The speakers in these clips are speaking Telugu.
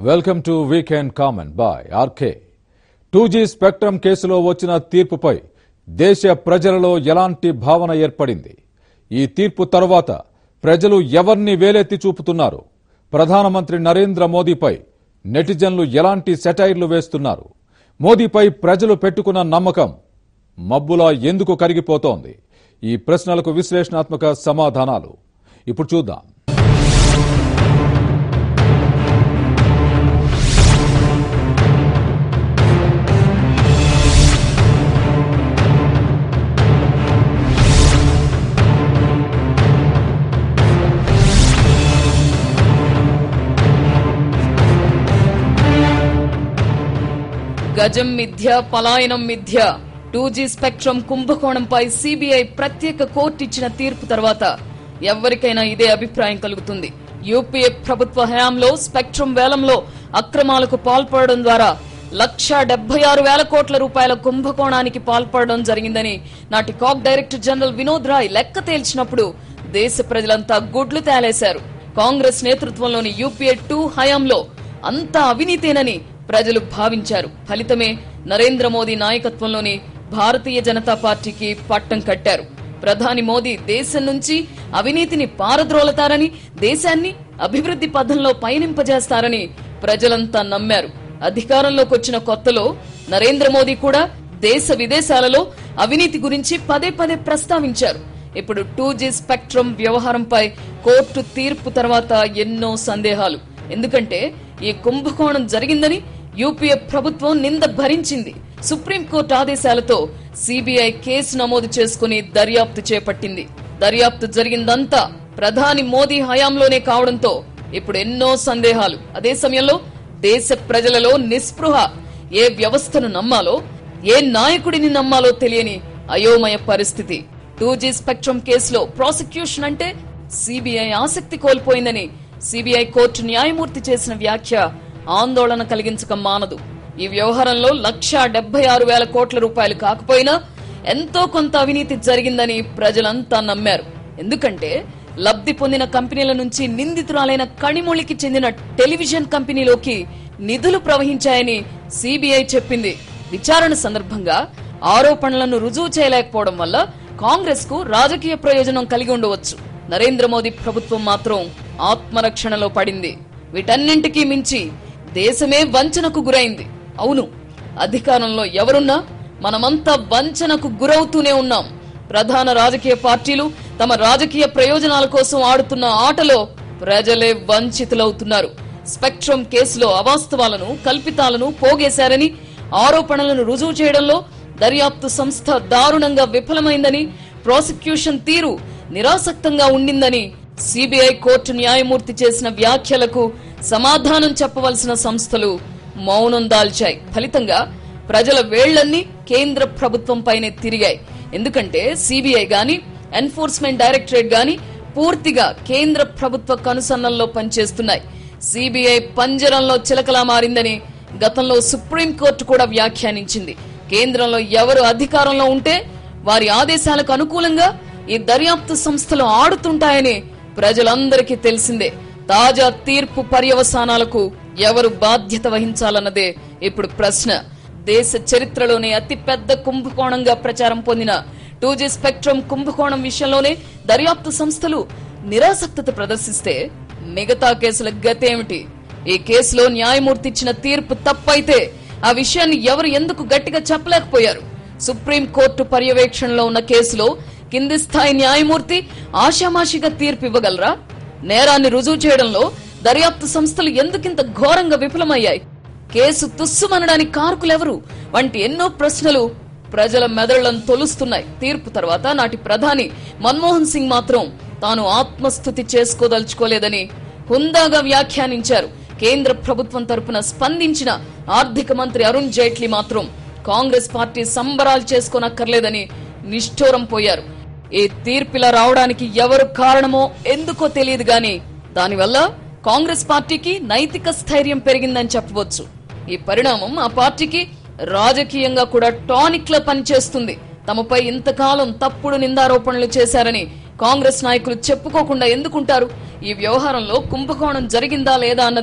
welcome to weekend comment by RK two G spectrum కేసులో వచ్చిన తీర్పుపై దేశ ప్రజలలో ఎలాంటి భావన ఏర్పడింది ఈ తీర్పు తర్వాత ప్రజలు ఎవరిని వేలెత్తి చూపుతున్నారు ప్రధానమంత్రి నరేంద్ర మోదీపై నెటిజన్లు ఎలాంటి సెటైర్లు వేస్తున్నారు మోదీపై ప్రజలు పెట్టుకున్న నమ్మకం మబ్బులా ఎందుకు కరిగిపోతోంది ఈ ప్రశ్నలకు విశ్లేషణాత్మక సమాధానాలు ఇప్పుడు చూద్దాం గజం మిథ్య పలాయనం మిథ్య టూ జీ స్పెక్ట్రమ్ కుంభకోణంపై సిబిఐ ప్రత్యేక కోర్టు ఇచ్చిన తీర్పు తర్వాత ఎవరికైనా ఇదే అభిప్రాయం కలుగుతుంది యూపీఏ ప్రభుత్వ హయాంలో స్పెక్ట్రమ్ వేలంలో అక్రమాలకు పాల్పడడం ద్వారా లక్ష డెబ్బై ఆరు వేల కోట్ల రూపాయల కుంభకోణానికి పాల్పడడం జరిగిందని నాటి CAG director general Vinod Rai లెక్క తేల్చినప్పుడు దేశ ప్రజలంతా గుడ్లు తేలేశారు కాంగ్రెస్ నేతృత్వంలోని యూపీఏ టూ హయాంలో అంతా అవినీతేనని ప్రజలు భావించారు ఫలితమే నరేంద్ర మోదీ నాయకత్వంలోని భారతీయ జనతా పార్టీకి పట్టం కట్టారు ప్రధాని మోదీ దేశం నుంచి అవినీతిని పారద్రోలతారని దేశాన్ని అభివృద్ధి పథంలో పయనింపజేస్తారని ప్రజలంతా నమ్మారు అధికారంలోకి వచ్చిన కొత్తలో నరేంద్ర మోదీ కూడా దేశ విదేశాలలో అవినీతి గురించి పదే పదే ప్రస్తావించారు ఇప్పుడు టూ జీ స్పెక్ట్రమ్ వ్యవహారంపై కోర్టు తీర్పు తర్వాత ఎన్నో సందేహాలు ఎందుకంటే ఈ కుంభకోణం జరిగిందని యూపీఏ ప్రభుత్వం నింద భరించింది సుప్రీంకోర్టు ఆదేశాలతో సిబిఐ కేసు నమోదు చేసుకుని దర్యాప్తు చేపట్టింది దర్యాప్తు జరిగిందంతా ప్రధాని మోదీ హయాంలోనే కావడంతో ఇప్పుడు ఎన్నో సందేహాలు అదే సమయంలో దేశ ప్రజలలో నిస్పృహ ఏ వ్యవస్థను నమ్మాలో ఏ నాయకుడిని నమ్మాలో తెలియని అయోమయ పరిస్థితి టూ జీ స్పెక్ట్రమ్ కేసులో ప్రాసిక్యూషన్ అంటే సిబిఐ ఆసక్తి కోల్పోయిందని సిబిఐ కోర్టు న్యాయమూర్తి చేసిన వ్యాఖ్య ఆందోళన కలిగించక మానదు ఈ వ్యవహారంలో లక్షా డెబ్బై ఆరు వేల కోట్ల రూపాయలు కాకపోయినా ఎంతో కొంత అవినీతి జరిగిందని ప్రజలంతా నమ్మారు ఎందుకంటే లబ్ధి పొందిన కంపెనీల నుంచి నిందితురాలైన కణిమొళికి చెందిన టెలివిజన్ కంపెనీలోకి నిధులు ప్రవహించాయని సిబిఐ చెప్పింది విచారణ సందర్భంగా ఆరోపణలను రుజువు చేయలేకపోవడం వల్ల కాంగ్రెస్ కు రాజకీయ ప్రయోజనం కలిగి ఉండవచ్చు నరేంద్ర మోదీ ప్రభుత్వం మాత్రం ఆత్మరక్షణలో పడింది వీటన్నింటికీ మించి దేశమే వంచనకు గురైంది అవును అధికారంలో ఎవరున్నా మనమంతా వంచనకు గురవుతూనే ఉన్నాం ప్రధాన రాజకీయ పార్టీలు తమ రాజకీయ ప్రయోజనాల కోసం ఆడుతున్న ఆటలో ప్రజలే వంచితులవుతున్నారు స్పెక్ట్రమ్ కేసులో అవాస్తవాలను కల్పితాలను పోగేశారని ఆరోపణలను రుజువు చేయడంలో దర్యాప్తు సంస్థ దారుణంగా విఫలమైందని ప్రాసిక్యూషన్ తీరు నిరాసక్తంగా ఉండిందని సిబిఐ కోర్టు న్యాయమూర్తి చేసిన వ్యాఖ్యలకు సమాధానం చెప్పవలసిన సంస్థలు మౌనం దాల్చాయి ఫలితంగా ప్రజల వేళ్లన్నీ కేంద్ర ప్రభుత్వంపైనే తిరిగాయి ఎందుకంటే సిబిఐ గాని ఎన్ఫోర్స్మెంట్ డైరెక్టరేట్ గాని పూర్తిగా కేంద్ర ప్రభుత్వ కనుసన్నల్లో పనిచేస్తున్నాయి సిబిఐ పంజరంలో చిలకలా మారిందని గతంలో సుప్రీంకోర్టు కూడా వ్యాఖ్యానించింది కేంద్రంలో ఎవరు అధికారంలో ఉంటే వారి ఆదేశాలకు అనుకూలంగా ఈ దర్యాప్తు సంస్థలు ఆడుతుంటాయని ప్రజలందరికీ తెలిసిందే తాజా తీర్పు పర్యవసానాలకు ఎవరు బాధ్యత వహించాలన్నదే ఇప్పుడు ప్రశ్న దేశ చరిత్రలోనే అతి పెద్ద కుంభకోణంగా ప్రచారం పొందిన టూ జీ స్పెక్ట్రమ్ కుంభకోణం విషయంలోనే దర్యాప్తు సంస్థలు నిరాసక్తత ప్రదర్శిస్తే మిగతా కేసుల గతేమిటి ఈ కేసులో న్యాయమూర్తి ఇచ్చిన తీర్పు తప్పైతే ఆ విషయాన్ని ఎవరు ఎందుకు గట్టిగా చెప్పలేకపోయారు సుప్రీం కోర్టు పర్యవేక్షణలో ఉన్న కేసులో కింది స్థాయి న్యాయమూర్తి ఆషామాషిగా తీర్పు ఇవ్వగలరా నేరాన్ని రుజువు చేయడంలో దర్యాప్తు సంస్థలు ఎందుకింత ఘోరంగా విఫలమయ్యాయి కేసు తుస్సుమనడానికి కారకులెవరు వంటి ఎన్నో ప్రశ్నలు ప్రజల మెదళ్లను తొలుస్తున్నాయి తీర్పు తర్వాత నాటి ప్రధాని మన్మోహన్ సింగ్ మాత్రం తాను ఆత్మస్థుతి చేసుకోదలుచుకోలేదని హుందాగా వ్యాఖ్యానించారు కేంద్ర ప్రభుత్వం తరపున స్పందించిన ఆర్థిక మంత్రి అరుణ్ జైట్లీ మాత్రం కాంగ్రెస్ పార్టీ సంబరాలు చేసుకోనక్కర్లేదని నిష్ఠూరం పోయారు ఈ తీర్పిలా రావడానికి ఎవరు కారణమో ఎందుకో తెలియదు గాని దానివల్ల కాంగ్రెస్ పార్టీకి నైతిక స్థైర్యం పెరిగిందని చెప్పవచ్చు ఈ పరిణామం ఆ పార్టీకి రాజకీయంగా కూడా టానిక్ లా పనిచేస్తుంది తమపై ఇంతకాలం తప్పుడు నిందారోపణలు చేశారని కాంగ్రెస్ నాయకులు చెప్పుకోకుండా ఎందుకుంటారు ఈ వ్యవహారంలో కుంభకోణం జరిగిందా లేదా అన్నది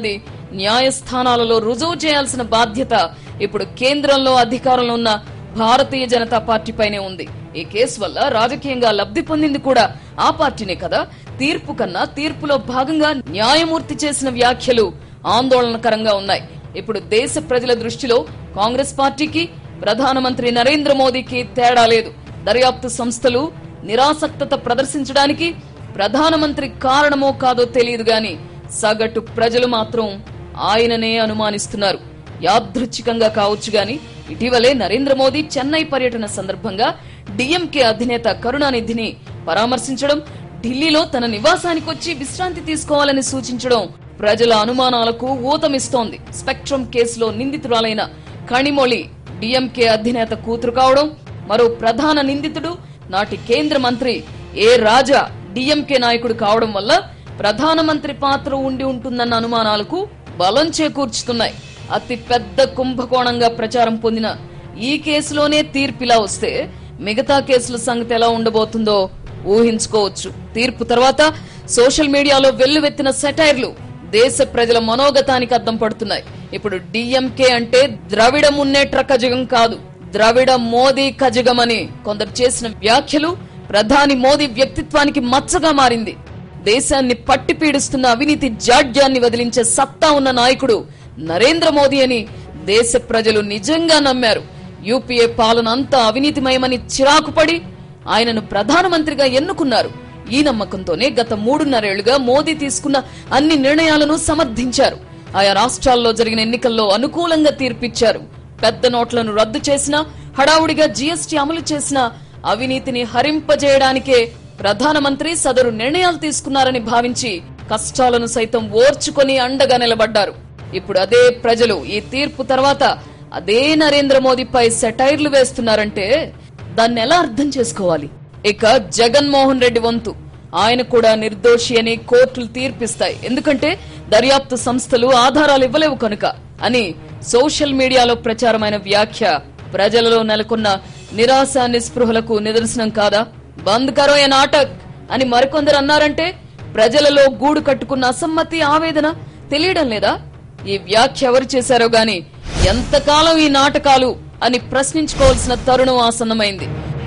న్యాయస్థానాలలో రుజువు చేయాల్సిన బాధ్యత ఇప్పుడు కేంద్రంలో అధికారంలో ఉన్న భారతీయ జనతా పార్టీపైనే ఉంది ఈ కేసు వల్ల రాజకీయంగా లబ్ధి పొందింది కూడా ఆ పార్టీనే కదా తీర్పు కన్నా తీర్పులో భాగంగా న్యాయమూర్తి చేసిన వ్యాఖ్యలు ఆందోళనకరంగా ఉన్నాయి ఇప్పుడు దేశ ప్రజల దృష్టిలో కాంగ్రెస్ పార్టీకి ప్రధానమంత్రి నరేంద్ర మోదీకి తేడా లేదు దర్యాప్తు సంస్థలు నిరాసక్తత ప్రదర్శించడానికి ప్రధానమంత్రి కారణమో కాదో తెలియదు గాని సగటు ప్రజలు మాత్రం ఆయననే అనుమానిస్తున్నారు యాదృచ్ఛికంగా కావచ్చు గాని ఇటీవలే నరేంద్ర మోదీ చెన్నై పర్యటన సందర్భంగా డిఎంకే అధినేత కరుణానిధిని పరామర్శించడం ఢిల్లీలో తన నివాసానికి వచ్చి విశ్రాంతి తీసుకోవాలని సూచించడం ప్రజల అనుమానాలకు ఊతమిస్తోంది స్పెక్ట్రమ్ కేసులో నిందితురాలైన కణిమొళి డిఎంకే అధినేత కూతురు కావడం మరో ప్రధాన నిందితుడు నాటి కేంద్ర మంత్రి ఏ రాజా డిఎంకే నాయకుడు కావడం వల్ల ప్రధానమంత్రి పాత్ర ఉండి ఉంటుందన్న అనుమానాలకు బలం చేకూర్చుతున్నాయి అతి పెద్ద కుంభకోణంగా ప్రచారం పొందిన ఈ కేసులోనే తీర్పిలా వస్తే మిగతా కేసుల సంగతి ఎలా ఉండబోతుందో ఊహించుకోవచ్చు తీర్పు తర్వాత సోషల్ మీడియాలో వెల్లువెత్తిన సెటైర్లు దేశ ప్రజల మనోగతానికి అద్దం పడుతున్నాయి ఇప్పుడు డిఎంకే అంటే ద్రవిడ మున్నేట్ర కజగం కాదు ద్రవిడ మోదీ కజగమని కొందరు చేసిన వ్యాఖ్యలు ప్రధాని మోదీ వ్యక్తిత్వానికి మచ్చగా మారింది దేశాన్ని పట్టి పీడిస్తున్న అవినీతి జాడ్యాన్ని వదిలించే సత్తా ఉన్న నాయకుడు నరేంద్ర మోదీ అని దేశ ప్రజలు నిజంగా నమ్మారు యూపీఏ పాలన అంతా అవినీతిమయమని చిరాకుపడి ఆయనను ప్రధానమంత్రిగా ఎన్నుకున్నారు ఈ నమ్మకంతోనే గత మూడున్నరేళ్లుగా మోదీ తీసుకున్న అన్ని నిర్ణయాలను సమర్థించారు ఆయా రాష్ట్రాల్లో జరిగిన ఎన్నికల్లో అనుకూలంగా తీర్పిచ్చారు పెద్ద నోట్లను రద్దు చేసినా హడావుడిగా జీఎస్టీ అమలు చేసిన అవినీతిని హరింపజేయడానికే ప్రధానమంత్రి సదరు నిర్ణయాలు తీసుకున్నారని భావించి కష్టాలను సైతం ఓర్చుకొని అండగా నిలబడ్డారు ఇప్పుడు అదే ప్రజలు ఈ తీర్పు తర్వాత అదే నరేంద్ర మోదీపై సెటైర్లు వేస్తున్నారంటే దాన్ని ఎలా అర్థం చేసుకోవాలి ఇక జగన్మోహన్ రెడ్డి వంతు ఆయన కూడా నిర్దోషి అని కోర్టులు తీర్పిస్తాయి ఎందుకంటే దర్యాప్తు సంస్థలు ఆధారాలు ఇవ్వలేవు కనుక అని సోషల్ మీడియాలో ప్రచారమైన వ్యాఖ్య ప్రజలలో నెలకొన్న నిరాశ నిస్పృహలకు నిదర్శనం కాదా బంద్ కరో ఏ నాటక్ అని మరికొందరు అన్నారంటే ప్రజలలో గూడు కట్టుకున్న అసమ్మతి ఆవేదన తెలియడం లేదా ఈ వ్యాఖ్య ఎవరు చేశారో గాని ఎంతకాలం ఈ నాటకాలు అని ప్రశ్నించుకోవాల్సిన తరుణం ఆసన్నమైంది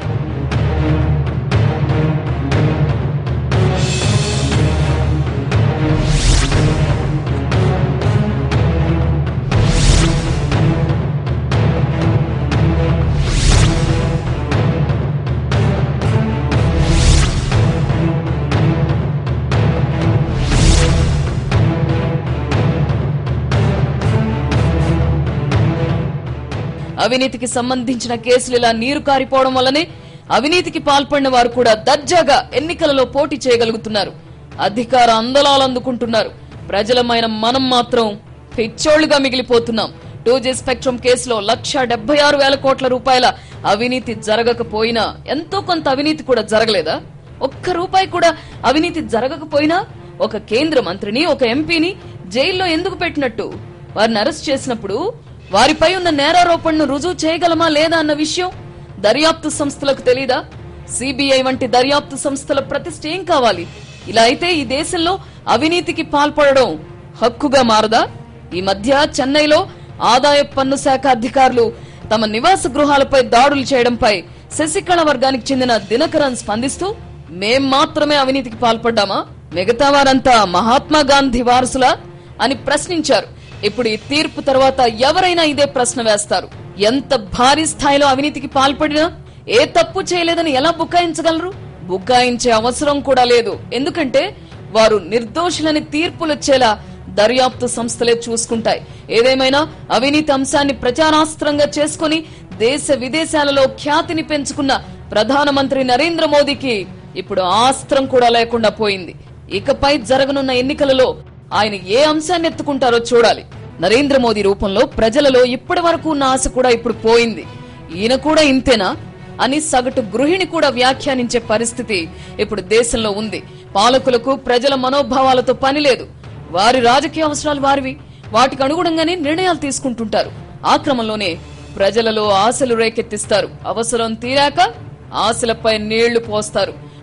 అవినీతికి సంబంధించిన కేసులు ఇలా నీరు కారిపోవడం వల్లనే అవినీతికి పాల్పడిన వారు కూడా దర్జాగా ఎన్నికలలో పోటీ చేయగలుగుతున్నారు అధికార అందలాలు అందుకుంటున్నారు ప్రజలమైన మనం మాత్రం పిచ్చోళ్లుగా మిగిలిపోతున్నాం టూ జీ స్పెక్ట్రమ్ కేసులో లక్ష డెబ్బై ఆరు వేల కోట్ల రూపాయల అవినీతి జరగకపోయినా ఎంతో కొంత అవినీతి కూడా జరగలేదా ఒక్క రూపాయి కూడా అవినీతి జరగకపోయినా ఒక కేంద్ర మంత్రిని ఒక ఎంపీని జైల్లో ఎందుకు పెట్టినట్టు వారిని అరెస్ట్ చేసినప్పుడు వారిపై ఉన్న నేరారోపణను రుజువు చేయగలమా లేదా అన్న విషయం దర్యాప్తు సంస్థలకు తెలీదా సిబిఐ వంటి దర్యాప్తు సంస్థల ప్రతిష్ట ఏం కావాలి ఇలా అయితే ఈ దేశంలో అవినీతికి పాల్పడడం హక్కుగా మారదా ఈ మధ్య చెన్నైలో ఆదాయ పన్ను శాఖ అధికారులు తమ నివాస గృహాలపై దాడులు చేయడంపై శశికళ వర్గానికి చెందిన దినకరన్ స్పందిస్తూ మేం మాత్రమే అవినీతికి పాల్పడ్డామా మిగతా వారంతా మహాత్మా గాంధీ వారసులా అని ప్రశ్నించారు ఇప్పుడు ఈ తీర్పు తర్వాత ఎవరైనా ఇదే ప్రశ్న వేస్తారు ఎంత భారీ స్థాయిలో అవినీతికి పాల్పడినా ఏ తప్పు చేయలేదని ఎలా బుకాయించగలరు బుకాయించే అవసరం కూడా లేదు ఎందుకంటే వారు నిర్దోషులని తీర్పులొచ్చేలా దర్యాప్తు సంస్థలే చూసుకుంటాయి ఏదేమైనా అవినీతి అంశాన్ని ప్రచారాస్త్రంగా చేసుకుని దేశ విదేశాలలో ఖ్యాతిని పెంచుకున్న ప్రధానమంత్రి నరేంద్ర మోదీకి ఇప్పుడు ఆస్త్రం కూడా లేకుండా పోయింది ఇకపై జరగనున్న ఎన్నికలలో ఆయన ఏ అంశాన్ని ఎత్తుకుంటారో చూడాలి నరేంద్ర మోదీ రూపంలో ప్రజలలో ఇప్పటి వరకు ఉన్న ఆశ కూడా ఇప్పుడు పోయింది ఈయన కూడా ఇంతేనా అని సగటు గృహిణి కూడా వ్యాఖ్యానించే పరిస్థితి ఇప్పుడు దేశంలో ఉంది పాలకులకు ప్రజల మనోభావాలతో పని లేదు వారి రాజకీయ అవసరాలు వారివి వాటికి అనుగుణంగానే నిర్ణయాలు తీసుకుంటుంటారు ఆ క్రమంలోనే ప్రజలలో ఆశలు రేకెత్తిస్తారు అవసరం తీరాక ఆశలపై నీళ్లు పోస్తారు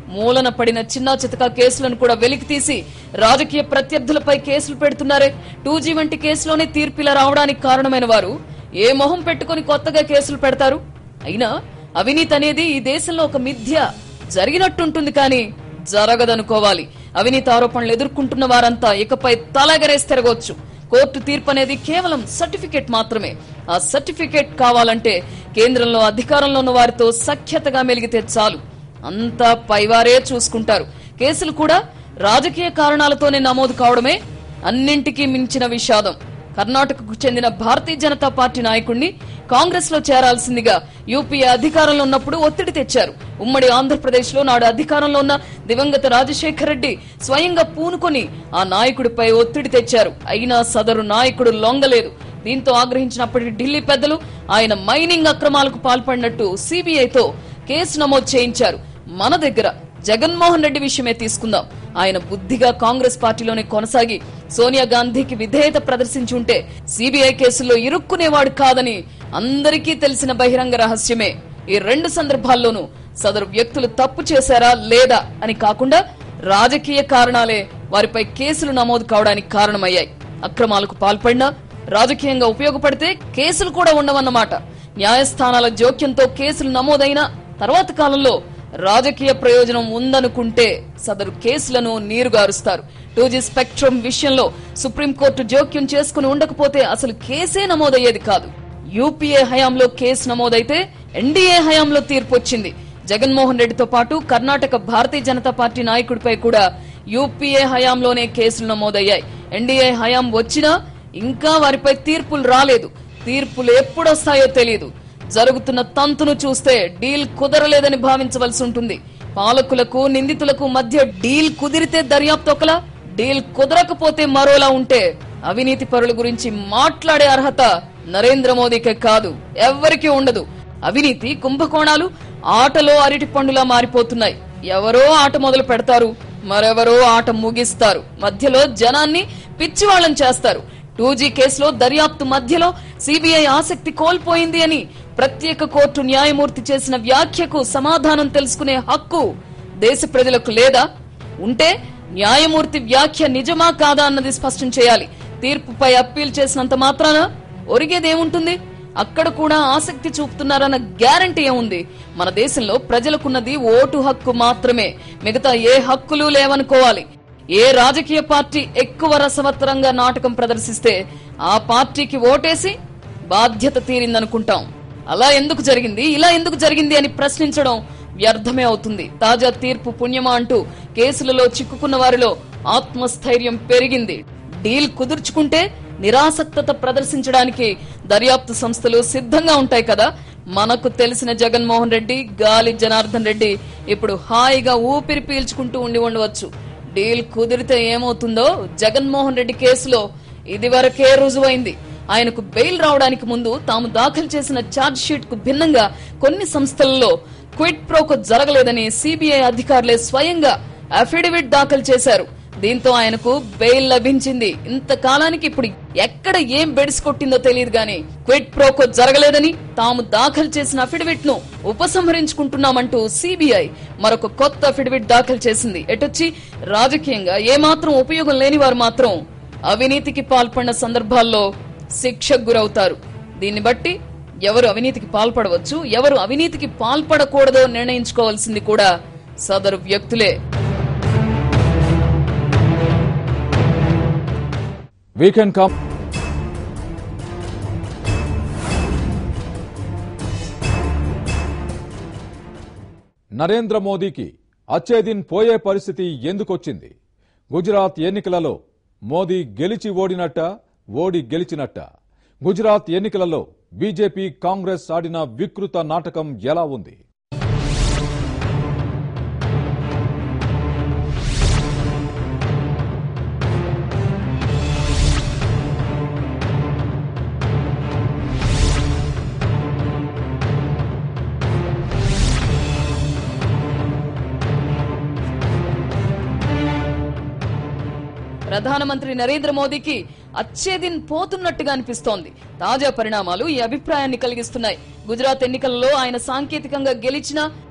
మూలన పడిన చిన్నా చితక కేసులను కూడా వెలికి తీసి రాజకీయ ప్రత్యర్థులపై కేసులు పెడుతున్నారే టూ జీ వంటి కేసులోనే తీర్పు ఇలా రావడానికి కారణమైన వారు ఏ మొహం పెట్టుకుని కొత్తగా కేసులు పెడతారు అయినా అవినీతి అనేది ఈ దేశంలో ఒక మిథ్య జరిగినట్టుంటుంది కానీ జరగదనుకోవాలి అవినీతి ఆరోపణలు ఎదుర్కొంటున్న వారంతా ఇకపై తలగరేసి తిరగొచ్చు కోర్టు తీర్పు అనేది కేవలం సర్టిఫికేట్ మాత్రమే ఆ సర్టిఫికేట్ కావాలంటే కేంద్రంలో అధికారంలో ఉన్న వారితో సఖ్యతగా మెలిగితే చాలు అంతా పైవారే చూసుకుంటారు కేసులు కూడా రాజకీయ కారణాలతోనే నమోదు కావడమే అన్నింటికీ మించిన విషాదం కర్ణాటకకు చెందిన భారతీయ జనతా పార్టీ నాయకుడిని కాంగ్రెస్ లో చేరాల్సిందిగా యూపీఏ అధికారంలో ఉన్నప్పుడు ఒత్తిడి తెచ్చారు ఉమ్మడి ఆంధ్రప్రదేశ్ లో నాడు అధికారంలో ఉన్న దివంగత రాజశేఖర రెడ్డి స్వయంగా పూనుకొని ఆ నాయకుడిపై ఒత్తిడి తెచ్చారు అయినా సదరు నాయకుడు లొంగలేదు దీంతో ఆగ్రహించినప్పటి ఢిల్లీ పెద్దలు ఆయన మైనింగ్ అక్రమాలకు పాల్పడినట్టు సిబిఐతో కేసు నమోదు చేయించారు మన దగ్గర జగన్మోహన్ రెడ్డి విషయమే తీసుకుందాం ఆయన బుద్ధిగా కాంగ్రెస్ పార్టీలోనే కొనసాగి సోనియా గాంధీకి విధేయత ప్రదర్శించి ఉంటే సిబిఐ కేసుల్లో ఇరుక్కునేవాడు కాదని అందరికీ తెలిసిన బహిరంగ రహస్యమే ఈ రెండు సందర్భాల్లోనూ సదరు వ్యక్తులు తప్పు చేశారా లేదా అని కాకుండా రాజకీయ కారణాలే వారిపై కేసులు నమోదు కావడానికి కారణమయ్యాయి అక్రమాలకు పాల్పడినా రాజకీయంగా ఉపయోగపడితే కేసులు కూడా ఉండవన్నమాట న్యాయస్థానాల జోక్యంతో కేసులు నమోదైన తర్వాత కాలంలో రాజకీయ ప్రయోజనం ఉందనుకుంటే సదరు కేసులను నీరుగారుస్తారు టూ జీ స్పెక్ట్రమ్ విషయంలో సుప్రీంకోర్టు జోక్యం చేసుకుని ఉండకపోతే అసలు కేసే నమోదయ్యేది కాదు యూపీఏ హయాంలో కేసు నమోదైతే ఎన్డీఏ హయాంలో తీర్పు వచ్చింది జగన్మోహన్ రెడ్డితో పాటు కర్ణాటక భారతీయ జనతా పార్టీ నాయకుడిపై కూడా యూపీఏ హయాంలోనే కేసులు నమోదయ్యాయి ఎన్డీఏ హయాం వచ్చినా ఇంకా వారిపై తీర్పులు రాలేదు తీర్పులు ఎప్పుడొస్తాయో తెలియదు జరుగుతున్న తంతును చూస్తే డీల్ కుదరలేదని భావించవలసి ఉంటుంది పాలకులకు నిందితులకు మధ్య డీల్ కుదిరితే దర్యాప్తు ఒకలా డీల్ కుదరకపోతే మరోలా ఉంటే అవినీతి పరుల గురించి మాట్లాడే అర్హత నరేంద్ర మోదీకే కాదు ఎవ్వరికీ ఉండదు అవినీతి కుంభకోణాలు ఆటలో అరటి పండులా మారిపోతున్నాయి ఎవరో ఆట మొదలు పెడతారు మరెవరో ఆట ముగిస్తారు మధ్యలో జనాన్ని పిచ్చివాళ్లం చేస్తారు టూ జీ కేసులో దర్యాప్తు మధ్యలో సిబిఐ ఆసక్తి కోల్పోయింది అని ప్రత్యేక కోర్టు న్యాయమూర్తి చేసిన వ్యాఖ్యకు సమాధానం తెలుసుకునే హక్కు దేశ ప్రజలకు లేదా ఉంటే న్యాయమూర్తి వ్యాఖ్య నిజమా కాదా అన్నది స్పష్టం చేయాలి తీర్పుపై అప్పీల్ చేసినంత మాత్రాన ఒరిగేదేముంటుంది అక్కడ కూడా ఆసక్తి చూపుతున్నారన్న గ్యారంటీ ఏముంది మన దేశంలో ప్రజలకున్నది ఓటు హక్కు మాత్రమే మిగతా ఏ హక్కులు లేవనుకోవాలి ఏ రాజకీయ పార్టీ ఎక్కువ రసవత్తరంగా నాటకం ప్రదర్శిస్తే ఆ పార్టీకి ఓటేసి బాధ్యత తీరిందనుకుంటాం అలా ఎందుకు జరిగింది ఇలా ఎందుకు జరిగింది అని ప్రశ్నించడం వ్యర్థమే అవుతుంది తాజా తీర్పు పుణ్యమా అంటూ కేసులలో చిక్కుకున్న వారిలో ఆత్మస్థైర్యం పెరిగింది డీల్ కుదుర్చుకుంటే నిరాసక్తత ప్రదర్శించడానికి దర్యాప్తు సంస్థలు సిద్ధంగా ఉంటాయి కదా మనకు తెలిసిన జగన్మోహన్ రెడ్డి గాలి జనార్దన్ రెడ్డి ఇప్పుడు హాయిగా ఊపిరి పీల్చుకుంటూ ఉండి ఉండవచ్చు డీల్ కుదిరితే ఏమవుతుందో జగన్మోహన్ రెడ్డి కేసులో ఇదివరకే రుజువైంది ఆయనకు బెయిల్ రావడానికి ముందు తాము దాఖలు చేసిన ఛార్జ్ షీట్ కు భిన్నంగా కొన్ని సంస్థలలో క్విట్ ప్రోకో జరగలేదని సిబిఐ అధికారులే స్వయంగా అఫిడవిట్ దాఖలు చేశారు దీంతో ఆయనకు బెయిల్ లభించింది ఇంతకాలానికి ఇప్పుడు ఎక్కడ ఏం బెడిసి కొట్టిందో తెలియదు గాని క్విట్ ప్రోకో జరగలేదని తాము దాఖలు చేసిన అఫిడవిట్ ను ఉపసంహరించుకుంటున్నామంటూ సిబిఐ మరొక కొత్త అఫిడవిట్ దాఖలు చేసింది ఎటొచ్చి రాజకీయంగా ఏమాత్రం ఉపయోగం లేని వారు మాత్రం అవినీతికి పాల్పడిన సందర్భాల్లో శిక్షకు గురవుతారు దీన్ని బట్టి ఎవరు అవినీతికి పాల్పడవచ్చు ఎవరు అవినీతికి పాల్పడకూడదో నిర్ణయించుకోవాల్సింది కూడా సదరు వ్యక్తులే వీకెండ్ కామ్ నరేంద్ర మోదీకి అచ్చేదిన్ పోయే పరిస్థితి ఎందుకొచ్చింది గుజరాత్ ఎన్నికలలో మోదీ గెలిచి ఓడినట్ట ఓడి గెలిచినట్ట గుజరాత్ ఎన్నికలలో బీజేపీ కాంగ్రెస్ ఆడిన వికృత నాటకం ఎలా ఉంది ప్రధానమంత్రి నరేంద్ర మోదీకి అచ్చేదిన్ పోతున్నట్టుగా అనిపిస్తోంది తాజా పరిణామాలు ఈ అభిప్రాయాన్ని కలిగిస్తున్నాయి గుజరాత్ ఎన్నికలలో ఆయన సాంకేతికంగా గెలిచినా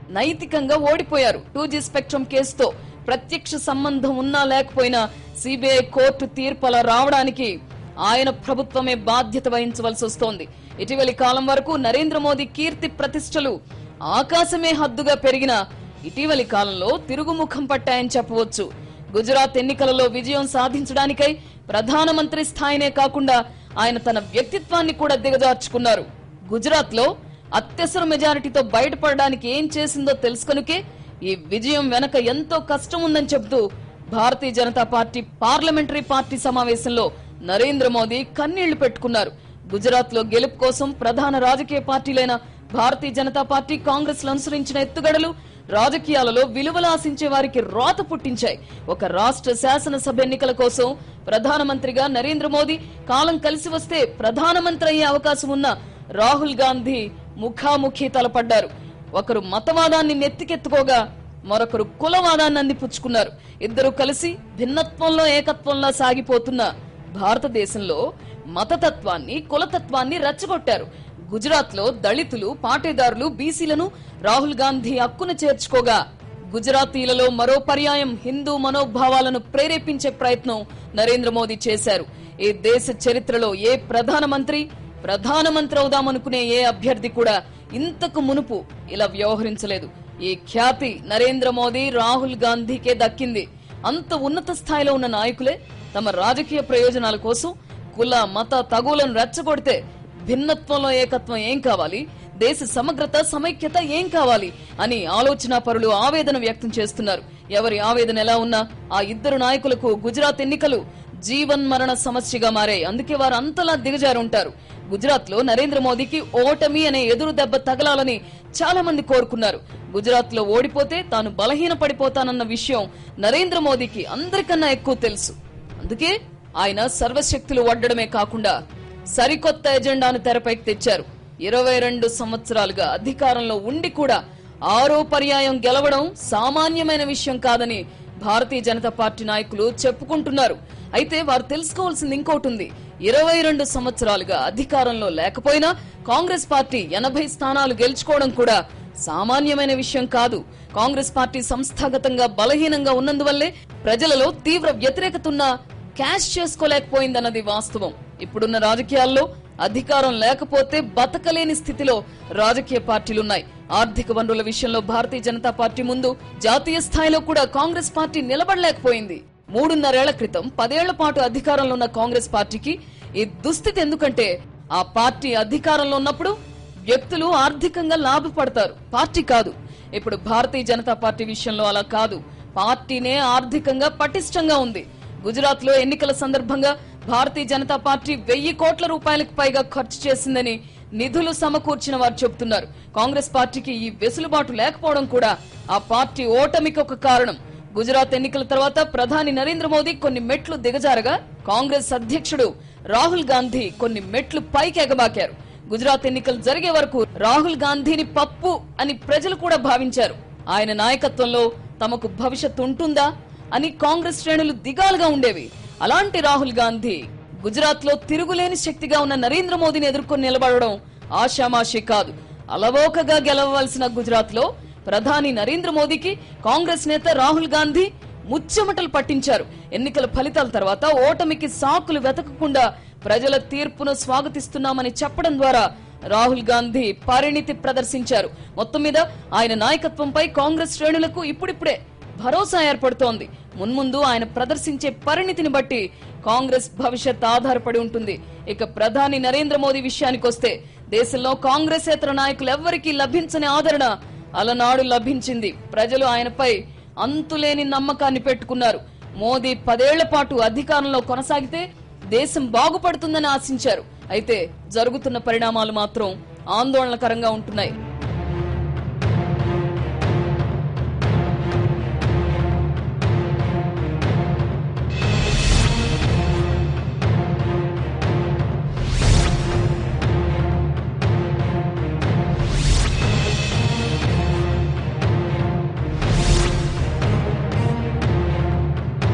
నైతికంగా ఓడిపోయారు టూ జీ స్పెక్ట్రమ్ కేసుతో ప్రత్యక్ష సంబంధం ఉన్నా లేకపోయినా సిబిఐ కోర్టు తీర్పు అలా రావడానికి ఆయన ప్రభుత్వమే బాధ్యత వహించవలసి వస్తోంది ఇటీవలి కాలం వరకు నరేంద్ర మోదీ కీర్తి ప్రతిష్టలు ఆకాశమే హద్దుగా పెరిగిన ఇటీవలి కాలంలో తిరుగుముఖం పట్టాయని చెప్పవచ్చు గుజరాత్ ఎన్నికలలో విజయం సాధించడానికై ప్రధానమంత్రి స్థాయినే కాకుండా ఆయన తన వ్యక్తిత్వాన్ని కూడా దిగజార్చుకున్నారు గుజరాత్ లో అత్యవసర మెజారిటీతో బయటపడడానికి ఏం చేసిందో తెలుసుకొనుకే ఈ విజయం వెనక ఎంతో కష్టం ఉందని చెబుతూ Bharatiya Janata party parliamentary party సమావేశంలో నరేంద్ర మోదీ కన్నీళ్లు పెట్టుకున్నారు గుజరాత్ లో గెలుపు కోసం ప్రధాన రాజకీయ పార్టీలైన భారతీయ జనతా పార్టీ కాంగ్రెస్ అనుసరించిన ఎత్తుగడలు రాజకీయాలలో విలువలు ఆశించే వారికి రోత పుట్టించాయి ఒక రాష్ట్ర శాసనసభ ఎన్నికల కోసం ప్రధానమంత్రిగా నరేంద్ర మోదీ కాలం కలిసి వస్తే ప్రధానమంత్రి అయ్యే అవకాశం ఉన్న రాహుల్ గాంధీ ముఖాముఖి తలపడ్డారు ఒకరు మతవాదాన్ని నెత్తికెత్తుకోగా మరొకరు కులవాదాన్ని అందిపుచ్చుకున్నారు ఇద్దరు కలిసి భిన్నత్వంలో ఏకత్వంలా సాగిపోతున్న భారతదేశంలో మతతత్వాన్ని కులతత్వాన్ని రెచ్చగొట్టారు గుజరాత్ లో దళితులు పాటేదారులు బీసీలను రాహుల్ గాంధీ హక్కును చేర్చుకోగా గుజరాతీలలో మరో పర్యాయం హిందూ మనోభావాలను ప్రేరేపించే ప్రయత్నం నరేంద్ర మోదీ చేశారు ఈ దేశ చరిత్రలో ఏ ప్రధానమంత్రి ప్రధానమంత్రి అవుదామనుకునే ఏ అభ్యర్థి కూడా ఇంతకు మునుపు ఇలా వ్యవహరించలేదు ఈ ఖ్యాతి నరేంద్ర మోదీ రాహుల్ గాంధీకే దక్కింది అంత ఉన్నత స్థాయిలో ఉన్న నాయకులే తమ రాజకీయ ప్రయోజనాల కోసం కుల మత తగులను రెచ్చగొడితే భిన్నత్వంలో ఏకత్వం ఏం కావాలి దేశ సమగ్రత సమైక్యత ఏం కావాలి అని ఆలోచన పరులు ఆవేదన వ్యక్తం చేస్తున్నారు ఎవరి ఆవేదన ఎలా ఉన్నా ఆ ఇద్దరు నాయకులకు గుజరాత్ ఎన్నికలు జీవన్ మరణ సమస్యగా మారాయి అందుకే వారు అంతలా దిగజారుంటారు గుజరాత్ లో నరేంద్ర మోదీకి ఓటమి అనే ఎదురు దెబ్బ తగలాలని చాలా మంది కోరుకున్నారు గుజరాత్ లో ఓడిపోతే తాను బలహీన పడిపోతానన్న విషయం నరేంద్ర మోదీకి అందరికన్నా ఎక్కువ తెలుసు అందుకే ఆయన సర్వశక్తులు వడ్డడమే కాకుండా సరికొత్త ఎజెండాను తెరపైకి తెచ్చారు ఇరవై రెండు సంవత్సరాలుగా అధికారంలో ఉండి కూడా ఆరో పర్యాయం గెలవడం సామాన్యమైన విషయం కాదని భారతీయ జనతా పార్టీ నాయకులు చెప్పుకుంటున్నారు అయితే వారు తెలుసుకోవాల్సింది ఇంకోటి ఉంది ఇరవై రెండు సంవత్సరాలుగా అధికారంలో లేకపోయినా కాంగ్రెస్ పార్టీ ఎనభై స్థానాలు గెలుచుకోవడం కూడా సామాన్యమైన విషయం కాదు కాంగ్రెస్ పార్టీ సంస్థాగతంగా బలహీనంగా ఉన్నందువల్లే ప్రజలలో తీవ్ర వ్యతిరేకత ఉన్నా క్యాష్ చేసుకోలేకపోయిందన్నది వాస్తవం ఇప్పుడున్న రాజకీయాల్లో అధికారం లేకపోతే బతకలేని స్థితిలో రాజకీయ పార్టీలున్నాయి ఆర్థిక వనరుల విషయంలో భారతీయ జనతా పార్టీ ముందు జాతీయ స్థాయిలో కూడా కాంగ్రెస్ పార్టీ నిలబడలేకపోయింది మూడున్నరేళ్ల క్రితం పదేళ్ల పాటు అధికారంలో ఉన్న కాంగ్రెస్ పార్టీకి ఈ దుస్థితి ఎందుకంటే ఆ పార్టీ అధికారంలో ఉన్నప్పుడు వ్యక్తులు ఆర్థికంగా లాభపడతారు పార్టీ కాదు ఇప్పుడు భారతీయ జనతా పార్టీ విషయంలో అలా కాదు పార్టీనే ఆర్థికంగా పటిష్టంగా ఉంది గుజరాత్ లో ఎన్నికల సందర్భంగా భారతీయ జనతా పార్టీ వెయ్యి కోట్ల రూపాయలకు పైగా ఖర్చు చేసిందని నిధులు సమకూర్చిన వారు చెబుతున్నారు కాంగ్రెస్ పార్టీకి ఈ వెసులుబాటు లేకపోవడం కూడా ఆ పార్టీ ఓటమికి ఒక కారణం గుజరాత్ ఎన్నికల తర్వాత ప్రధాని నరేంద్ర మోదీ కొన్ని మెట్లు దిగజారగా కాంగ్రెస్ అధ్యక్షుడు రాహుల్ గాంధీ కొన్ని మెట్లు పైకి ఎగబాకారు గుజరాత్ ఎన్నికలు జరిగే వరకు రాహుల్ గాంధీని పప్పు అని ప్రజలు కూడా భావించారు ఆయన నాయకత్వంలో తమకు భవిష్యత్తు ఉంటుందా అని కాంగ్రెస్ శ్రేణులు దిగాలుగా ఉండేవి అలాంటి రాహుల్ గాంధీ గుజరాత్ లో తిరుగులేని శక్తిగా ఉన్న నరేంద్ర మోదీని ఎదుర్కొని నిలబడడం ఆషామాషి కాదు అలవోకగా గెలవవలసిన గుజరాత్ లో ప్రధాని నరేంద్ర మోదీకి కాంగ్రెస్ నేత రాహుల్ గాంధీ ముచ్చెమటలు పట్టించారు ఎన్నికల ఫలితాల తర్వాత ఓటమికి సాకులు వెతకకుండా ప్రజల తీర్పును స్వాగతిస్తున్నామని చెప్పడం ద్వారా రాహుల్ గాంధీ పరిణితి ప్రదర్శించారు మొత్తం మీద ఆయన నాయకత్వంపై కాంగ్రెస్ శ్రేణులకు ఇప్పుడిప్పుడే భరోసా ఏర్పడుతోంది మున్ముందు ఆయన ప్రదర్శించే పరిణితిని బట్టి కాంగ్రెస్ భవిష్యత్ ఆధారపడి ఉంటుంది ఇక ప్రధాని నరేంద్ర మోదీ విషయానికొస్తే దేశంలో కాంగ్రెసేతర నాయకులు ఎవ్వరికీ లభించని ఆదరణ అలనాడు లభించింది ప్రజలు ఆయనపై అంతులేని నమ్మకాన్ని పెట్టుకున్నారు మోదీ పదేళ్ల పాటు అధికారంలో కొనసాగితే దేశం బాగుపడుతుందని ఆశించారు అయితే జరుగుతున్న పరిణామాలు మాత్రం ఆందోళనకరంగా ఉంటున్నాయి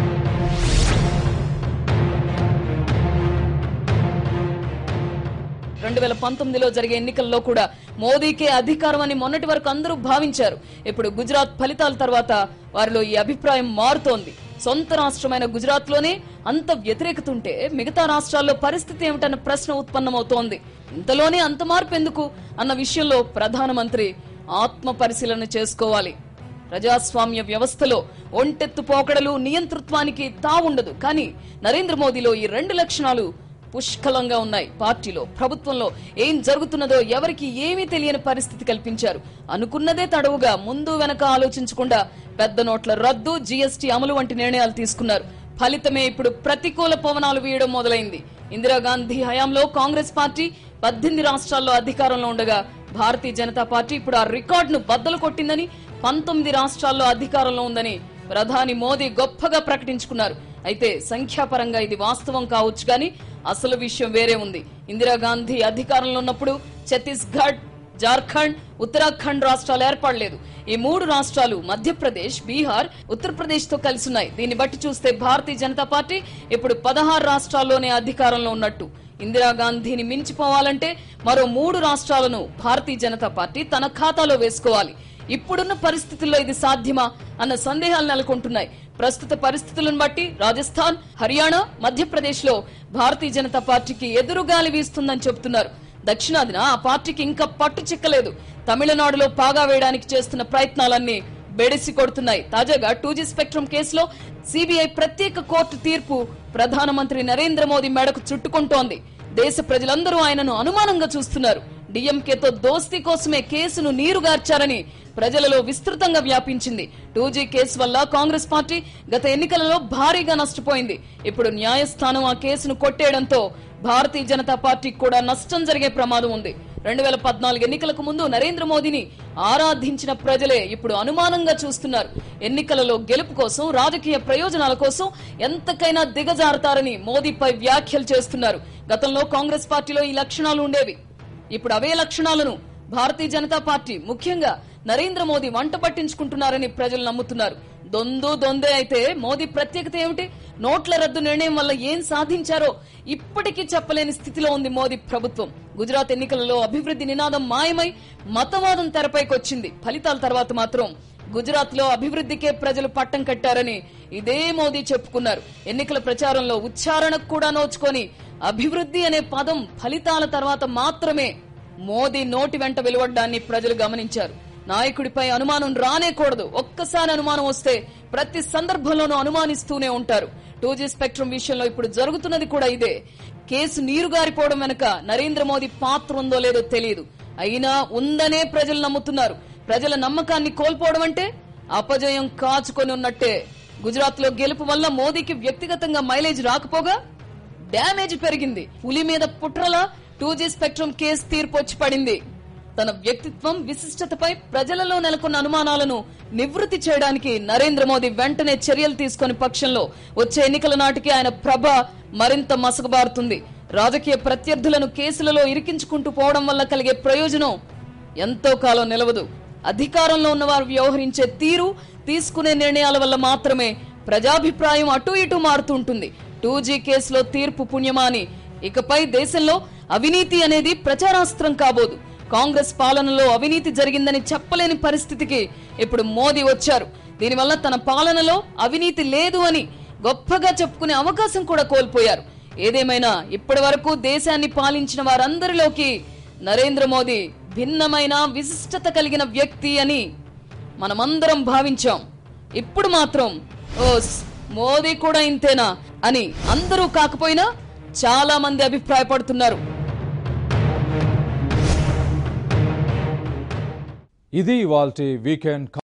రెండు వేల పంతొమ్మిదిలో జరిగే ఎన్నికల్లో కూడా మోదీకే అధికారం అని మొన్నటి వరకు అందరూ భావించారు ఇప్పుడు గుజరాత్ ఫలితాల తర్వాత వారిలో ఈ అభిప్రాయం మారుతోంది సొంత రాష్ట్రమైన గుజరాత్ లోనే అంత వ్యతిరేకత ఉంటే మిగతా రాష్ట్రాల్లో పరిస్థితి ఏమిటన్న ప్రశ్న ఉత్పన్నమవుతోంది ఇంతలోనే అంత మార్పు ఎందుకు అన్న విషయంలో ప్రధానమంత్రి ఆత్మ పరిశీలన చేసుకోవాలి ప్రజాస్వామ్య వ్యవస్థలో ఒంటెత్తు పోకడలు నియంతృత్వానికి తావుండదు కానీ నరేంద్ర మోదీలో ఈ రెండు లక్షణాలు పుష్కలంగా ఉన్నాయి పార్టీలో ప్రభుత్వంలో ఏం జరుగుతున్నదో ఎవరికి ఏమీ తెలియని పరిస్థితి కల్పించారు అనుకున్నదే తడవుగా ముందు వెనక ఆలోచించకుండా పెద్ద నోట్ల రద్దు జీఎస్టీ అమలు వంటి నిర్ణయాలు తీసుకున్నారు ఫలితమే ఇప్పుడు ప్రతికూల పవనాలు వీయడం మొదలైంది ఇందిరాగాంధీ హయాంలో కాంగ్రెస్ పార్టీ పద్దెనిమిది రాష్ట్రాల్లో అధికారంలో ఉండగా భారతీయ జనతా పార్టీ ఇప్పుడు ఆ రికార్డును బద్దలు కొట్టిందని పంతొమ్మిది రాష్ట్రాల్లో అధికారంలో ఉందని ప్రధాని మోదీ గొప్పగా ప్రకటించుకున్నారు అయితే సంఖ్యాపరంగా ఇది వాస్తవం కావచ్చు గాని అసలు విషయం వేరే ఉంది ఇందిరాగాంధీ అధికారంలో ఉన్నప్పుడు ఛత్తీస్గఢ్ జార్ఖండ్ ఉత్తరాఖండ్ రాష్ట్రాలు ఏర్పడలేదు ఈ మూడు రాష్ట్రాలు మధ్యప్రదేశ్ బీహార్ ఉత్తరప్రదేశ్ తో కలిసి ఉన్నాయి దీన్ని బట్టి చూస్తే భారతీయ జనతా పార్టీ ఇప్పుడు పదహారు రాష్ట్రాల్లోనే అధికారంలో ఉన్నట్టు ఇందిరాగాంధీని మించిపోవాలంటే మరో మూడు రాష్ట్రాలను భారతీయ జనతా పార్టీ తన ఖాతాలో వేసుకోవాలి ఇప్పుడున్న పరిస్థితుల్లో ఇది సాధ్యమా అన్న సందేహాలు నెలకొంటున్నాయి ప్రస్తుత పరిస్థితులను బట్టి రాజస్థాన్ హర్యానా మధ్యప్రదేశ్ లో భారతీయ జనతా పార్టీకి ఎదురుగాలి వీస్తుందని చెబుతున్నారు దక్షిణాదిన ఆ పార్టీకి ఇంకా పట్టు చిక్కలేదు తమిళనాడులో పాగా వేయడానికి చేస్తున్న ప్రయత్నాలన్నీ బెడిసి కొడుతున్నాయి తాజాగా టూ జీ స్పెక్ట్రమ్ కేసులో సిబిఐ ప్రత్యేక కోర్టు తీర్పు ప్రధానమంత్రి నరేంద్ర మోదీ మెడకు చుట్టుకుంటోంది దేశ ప్రజలందరూ ఆయనను అనుమానంగా చూస్తున్నారు డిఎంకేతో దోస్తీ కోసమే కేసును నీరుగార్చారని ప్రజలలో విస్తృతంగా వ్యాపించింది టూ జీ కేసు వల్ల కాంగ్రెస్ పార్టీ గత ఎన్నికలలో భారీగా నష్టపోయింది ఇప్పుడు న్యాయస్థానం ఆ కేసును కొట్టేయడంతో భారతీయ జనతా పార్టీకి కూడా నష్టం జరిగే ప్రమాదం ఉంది రెండు వేల పద్నాలుగు ఎన్నికలకు ముందు నరేంద్ర మోదీని ఆరాధించిన ప్రజలే ఇప్పుడు అనుమానంగా చూస్తున్నారు ఎన్నికలలో గెలుపు కోసం రాజకీయ ప్రయోజనాల కోసం ఎంతకైనా దిగజారుతారని మోదీపై వ్యాఖ్యలు చేస్తున్నారు గతంలో కాంగ్రెస్ పార్టీలో ఈ లక్షణాలు ఉండేవి ఇప్పుడు అవే లక్షణాలను భారతీయ జనతా పార్టీ ముఖ్యంగా నరేంద్ర మోదీ వంట పట్టించుకుంటున్నారని ప్రజలు నమ్ముతున్నారు దొందు దొందే అయితే మోదీ ప్రత్యేకత ఏమిటి నోట్ల రద్దు నిర్ణయం వల్ల ఏం సాధించారో ఇప్పటికీ చెప్పలేని స్థితిలో ఉంది మోదీ ప్రభుత్వం గుజరాత్ ఎన్నికలలో అభివృద్ధి నినాదం మాయమై మతవాదం తెరపైకొచ్చింది ఫలితాల తర్వాత మాత్రం గుజరాత్ లో అభివృద్ధికే ప్రజలు పట్టం కట్టారని ఇదే మోదీ చెప్పుకున్నారు ఎన్నికల ప్రచారంలో ఉచ్చారణకు కూడా నోచుకొని అభివృద్ధి అనే పదం ఫలితాల తర్వాత మాత్రమే మోదీ నోటి వెంట వెలువడ్డాన్ని ప్రజలు గమనించారు నాయకుడిపై అనుమానం రానేకూడదు ఒక్కసారి అనుమానం వస్తే ప్రతి సందర్భంలోనూ అనుమానిస్తూనే ఉంటారు టూ జీ స్పెక్ట్రమ్ విషయంలో ఇప్పుడు జరుగుతున్నది కూడా ఇదే కేసు నీరుగారిపోవడం వెనుక నరేంద్ర మోదీ పాత్ర ఉందో లేదో తెలియదు అయినా ఉందనే ప్రజలు నమ్ముతున్నారు ప్రజల నమ్మకాన్ని కోల్పోవడం అంటే అపజయం కాచుకొని ఉన్నట్టే గుజరాత్ లో గెలుపు వల్ల మోదీకి వ్యక్తిగతంగా మైలేజ్ రాకపోగా డ్యామేజ్ పెరిగింది పులి మీద పుట్రల టూ జీ స్పెక్ట్రమ్ కేసు తీర్పు వచ్చి పడింది తన వ్యక్తిత్వం విశిష్టతపై ప్రజలలో నెలకొన్న అనుమానాలను నివృత్తి చేయడానికి నరేంద్ర మోదీ వెంటనే చర్యలు తీసుకుని పక్షంలో వచ్చే ఎన్నికల నాటికి ఆయన ప్రభ మరింత మసకబారుతుంది రాజకీయ ప్రత్యర్థులను కేసులలో ఇరికించుకుంటూ పోవడం వల్ల కలిగే ప్రయోజనం ఎంతో కాలం నిలవదు అధికారంలో ఉన్నవారు వ్యవహరించే తీరు తీసుకునే నిర్ణయాల వల్ల మాత్రమే ప్రజాభిప్రాయం అటు ఇటు మారుతుంటుంది టూ జీ కేసులో తీర్పు పుణ్యమాని ఇకపై దేశంలో అవినీతి అనేది ప్రచారాస్త్రం కాబోదు కాంగ్రెస్ పాలనలో అవినీతి జరిగిందని చెప్పలేని పరిస్థితికి ఇప్పుడు మోదీ వచ్చారు దీనివల్ల తన పాలనలో అవినీతి లేదు అని గొప్పగా చెప్పుకునే అవకాశం కూడా కోల్పోయారు ఏదేమైనా ఇప్పటి వరకు దేశాన్ని పాలించిన వారందరిలోకి నరేంద్ర మోదీ భిన్నమైన విశిష్టత కలిగిన వ్యక్తి అని మనమందరం భావించాం ఇప్పుడు మాత్రం ఓస్ మోదీ కూడా ఇంతేనా అని అందరూ కాకపోయినా చాలా మంది అభిప్రాయపడుతున్నారు ఇది ఇవాల్టి వీకెండ్